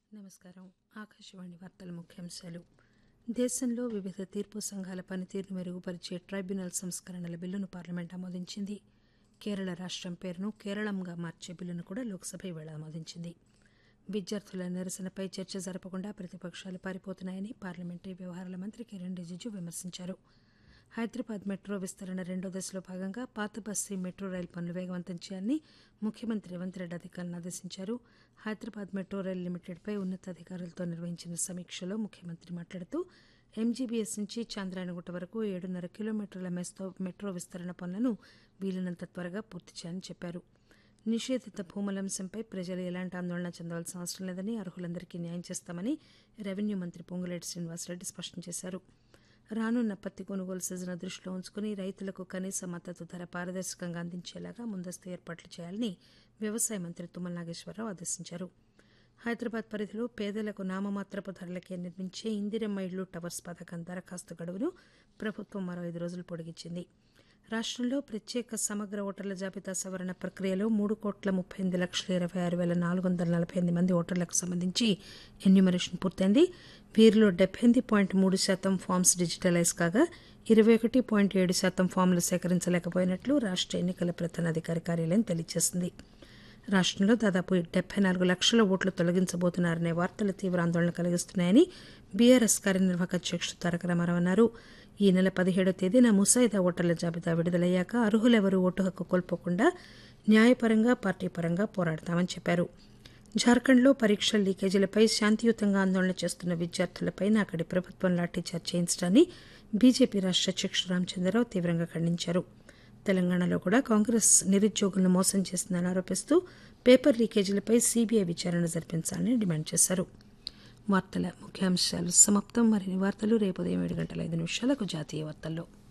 నమస్కారం ఆకాశవాణి వార్తల ముఖ్యాంశాలు దేశంలో వివిధ తీర్పు సంఘాల పనితీరును మెరుగుపరిచే ట్రైబ్యునల్ సంస్కరణల బిల్లును పార్లమెంట్ ఆమోదించింది కేరళ రాష్టం పేరును కేరళంగా మార్చే బిల్లును కూడా లోక్సభ ఈవేళ ఆమోదించింది విద్యార్థుల నిరసనపై చర్చ జరపకుండా ప్రతిపక్షాలు పారిపోతున్నాయని పార్లమెంటరీ వ్యవహారాల మంత్రి కిరణ్ రిజిజు విమర్శించారు హైదరాబాద్ మెట్రో విస్తరణ రెండో దశలో భాగంగా పాత బస్తీ మెట్రో రైలు పనులు వేగవంతం చేయాలని ముఖ్యమంత్రి రేవంత్ రెడ్డి అధికారులను ఆదేశించారు హైదరాబాద్ మెట్రో రైలు లిమిటెడ్పై ఉన్నతాధికారులతో నిర్వహించిన సమీక్షలో ముఖ్యమంత్రి మాట్లాడుతూ ఎంజీబీఎస్ నుంచి చాంద్రాయణగుట్ట వరకు ఏడున్నర కిలోమీటర్ల మెస్తో మెట్రో విస్తరణ పనులను వీలైనంత త్వరగా పూర్తి చేయాలని చెప్పారు నిషేధిత భూముల అంశంపై ప్రజలు ఎలాంటి ఆందోళన చెందవలసిన అవసరం లేదని అర్హులందరికీ న్యాయం చేస్తామని రెవెన్యూ మంత్రి పొంగులేటి శ్రీనివాసరెడ్డి స్పష్టం చేశారు రానున్న పత్తి కొనుగోలు సీజన్ దృష్టిలో ఉంచుకుని రైతులకు కనీస మద్దతు ధర పారదర్శకంగా అందించేలాగా ముందస్తు ఏర్పాట్లు చేయాలని వ్యవసాయ మంత్రి తుమ్మల నాగేశ్వరరావు ఆదేశించారు హైదరాబాద్ పరిధిలో పేదలకు నామమాత్రపు ధరలకే నిర్మించే ఇందిరమ్మ ఇళ్లు టవర్స్ పథకం దరఖాస్తు గడువును ప్రభుత్వం మరో ఐదు రోజులు పొడిగించింది రాష్టంలో ప్రత్యేక సమగ్ర ఓటర్ల జాబితా సవరణ ప్రక్రియలో మూడు కోట్ల ముప్పై ఎనిమిది లక్షల ఇరవై ఆరు వేల నాలుగు వందల నలభై ఎనిమిది మంది ఓటర్లకు సంబంధించి ఎన్యూమరేషన్ పూర్తయింది వీరిలో డెబ్బై ఎనిమిది పాయింట్ మూడు శాతం ఫామ్స్ డిజిటలైజ్ కాగా ఇరవై ఒకటి పాయింట్ ఏడు శాతం ఫామ్లు సేకరించలేకపోయినట్లు రాష్ట ఎన్నికల ప్రధానాధికారి కార్యాలయం తెలియజేసింది రాష్టంలో దాదాపు డెబ్బై నాలుగు లక్షల ఓట్లు తొలగించబోతున్నారనే వార్తలు తీవ్ర ఆందోళన కలిగిస్తున్నాయని బీఆర్ఎస్ కార్యనిర్వాహక అధ్యక్షుడు తారక రామారావు అన్నారు ఈ నెల పదిహేడో తేదీన ముసాయిదా ఓటర్ల జాబితా విడుదలయ్యాక అర్హులెవరూ ఓటు హక్కు కోల్పోకుండా న్యాయపరంగా పార్టీ పరంగా పోరాడతామని చెప్పారు జార్ఖండ్లో పరీక్షల లీకేజీలపై శాంతియుతంగా ఆందోళన చేస్తున్న విద్యార్థులపై అక్కడి ప్రభుత్వం లాఠీచార్జ్ చేయించడాన్ని బీజేపీ రాష్ట అధ్యక్షుడు రామచంద్రరావు తీవ్రంగా ఖండించారు తెలంగాణలో కూడా కాంగ్రెస్ నిరుద్యోగులను మోసం చేసిందని ఆరోపిస్తూ పేపర్ లీకేజీలపై సీబీఐ విచారణ జరిపించాలని డిమాండ్ చేశారు వార్తల ముఖ్యాంశాలు సమాప్తం మరిన్ని వార్తలు రేపు ఉదయం ఏడు గంటల ఐదు నిమిషాలకు జాతీయ వార్తల్లో